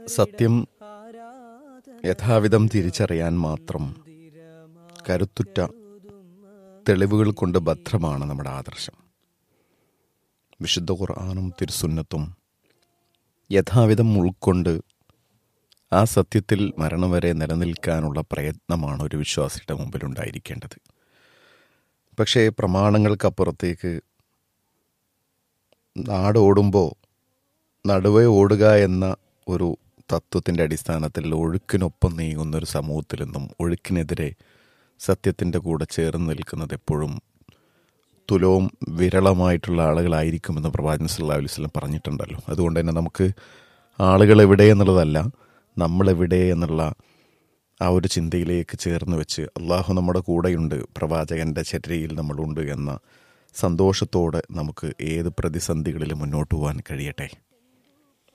സത്യം യഥാവിധം തിരിച്ചറിയാൻ മാത്രം കരുത്തുറ്റ തെളിവുകൾ കൊണ്ട് ഭദ്രമാണ് നമ്മുടെ ആദർശം വിശുദ്ധ ഖുർആാനും തിരുസുന്നത്തും യഥാവിധം ഉൾക്കൊണ്ട് ആ സത്യത്തിൽ മരണം വരെ നിലനിൽക്കാനുള്ള പ്രയത്നമാണ് ഒരു വിശ്വാസിയുടെ മുമ്പിൽ ഉണ്ടായിരിക്കേണ്ടത് പക്ഷേ പ്രമാണങ്ങൾക്കപ്പുറത്തേക്ക് നാട് ഓടുമ്പോൾ നടുവേ ഓടുക എന്ന ഒരു തത്വത്തിൻ്റെ അടിസ്ഥാനത്തിൽ ഒഴുക്കിനൊപ്പം നീങ്ങുന്ന ഒരു സമൂഹത്തിൽ നിന്നും ഒഴുക്കിനെതിരെ സത്യത്തിൻ്റെ കൂടെ ചേർന്ന് നിൽക്കുന്നത് എപ്പോഴും തുലവും വിരളമായിട്ടുള്ള ആളുകളായിരിക്കുമെന്ന് പ്രവാചകൻ സല്ലല്ലാഹു അലൈഹി വസല്ലം പറഞ്ഞിട്ടുണ്ടല്ലോ അതുകൊണ്ട് തന്നെ നമുക്ക് ആളുകൾ എവിടെ എന്നുള്ളതല്ല നമ്മളെവിടെ എന്നുള്ള ആ ഒരു ചിന്തയിലേക്ക് ചേർന്ന് വെച്ച് അള്ളാഹു നമ്മുടെ കൂടെയുണ്ട് പ്രവാചകൻ്റെ ചര്യയിൽ നമ്മളുണ്ട് എന്ന സന്തോഷത്തോടെ നമുക്ക് ഏത് പ്രതിസന്ധികളിലും മുന്നോട്ട് പോകാൻ കഴിയട്ടെ